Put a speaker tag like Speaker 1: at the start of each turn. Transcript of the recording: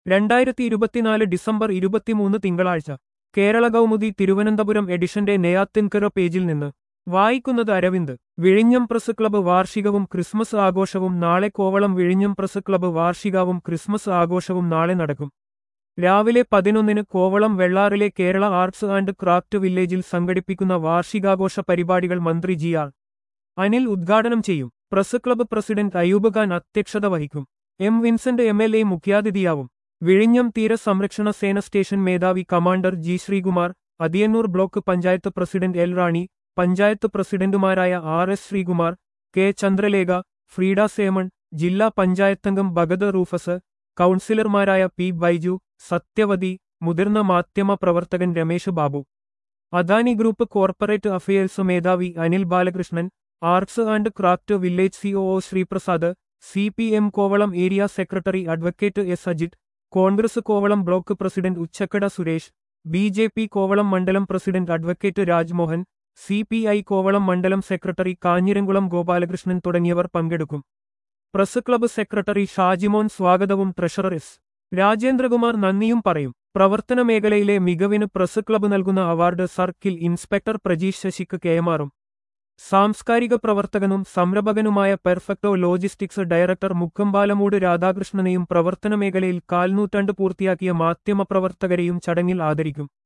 Speaker 1: രണ്ടായിരത്തി ഇരുപത്തിനാല് ഡിസംബർ ഇരുപത്തിമൂന്ന് തിങ്കളാഴ്ച കേരള കൗമുദി തിരുവനന്തപുരം എഡിഷന്റെ നെയ്യാത്തിൻകര പേജിൽ നിന്ന് വായിക്കുന്നത് അരവിന്ദ് വിഴിഞ്ഞം പ്രസ് ക്ലബ്ബ് വാർഷികവും ക്രിസ്മസ് ആഘോഷവും നാളെ കോവളം വിഴിഞ്ഞം പ്രസ് ക്ലബ്ബ് വാർഷികവും ക്രിസ്മസ് ആഘോഷവും നാളെ നടക്കും രാവിലെ പതിനൊന്നിന് കോവളം വെള്ളാറിലെ കേരള ആർട്സ് ആൻഡ് ക്രാഫ്റ്റ് വില്ലേജിൽ സംഘടിപ്പിക്കുന്ന വാർഷികാഘോഷ പരിപാടികൾ മന്ത്രി ജി ആർ അനിൽ ഉദ്ഘാടനം ചെയ്യും press club president Ayub Khan അധ്യക്ഷത വഹിക്കും M Vincent M L A മുഖ്യാതിഥിയാവും വിഴിഞ്ഞം തീര സംരക്ഷണ സേന സ്റ്റേഷൻ മേധാവി commander G Sreekumar Athiyannoor block panchayat president L Rani panchayat പ്രസിഡന്റുമാരായ R S Sreekumar K Chandralekha Freeda Simon ജില്ലാ പഞ്ചായത്തംഗം ഭഗത് റൂഫസ് കൗൺസിലർമാരായ പി ബൈജു സത്യവതി മുതിർന്ന മാധ്യമ പ്രവർത്തകൻ Ramesh Babu Adani group corporate affairs മേധാവി Anil Balakrishnan arts and craft village COO Sreeprasad C P M Kovalam area secretary advocate S Ajith Congress Kovalam block president Uchakkada Suresh B J P Kovalam മണ്ഡലം president advocate Rajmohan C P I Kovalam മണ്ഡലം secretary Kanjiramkulam Gopalakrishnan തുടങ്ങിയവർ പങ്കെടുക്കും പ്രസ് ക്ലബ്ബ് സെക്രട്ടറി ഷാജിമോൻ സ്വാഗതവും ട്രഷറർ എസ് രാജേന്ദ്രകുമാർ നന്ദിയും പറയും പ്രവർത്തന മേഖലയിലെ മികവിന് പ്രസ് ക്ലബ്ബ് നൽകുന്ന അവാർഡ് സർക്കിൾ ഇൻസ്പെക്ടർ പ്രജീഷ് ശശിക്ക് കൈമാറും സാംസ്കാരിക പ്രവർത്തകനും സംരംഭകനുമായ പെർഫെക്ടോ ലോജിസ്റ്റിക്സ് ഡയറക്ടർ മുക്കമ്പാലമൂട് രാധാകൃഷ്ണനെയും പ്രവർത്തന മേഖലയിൽ കാൽനൂറ്റാണ്ട് പൂർത്തിയാക്കിയ മാധ്യമപ്രവർത്തകരെയും ചടങ്ങിൽ ആദരിക്കും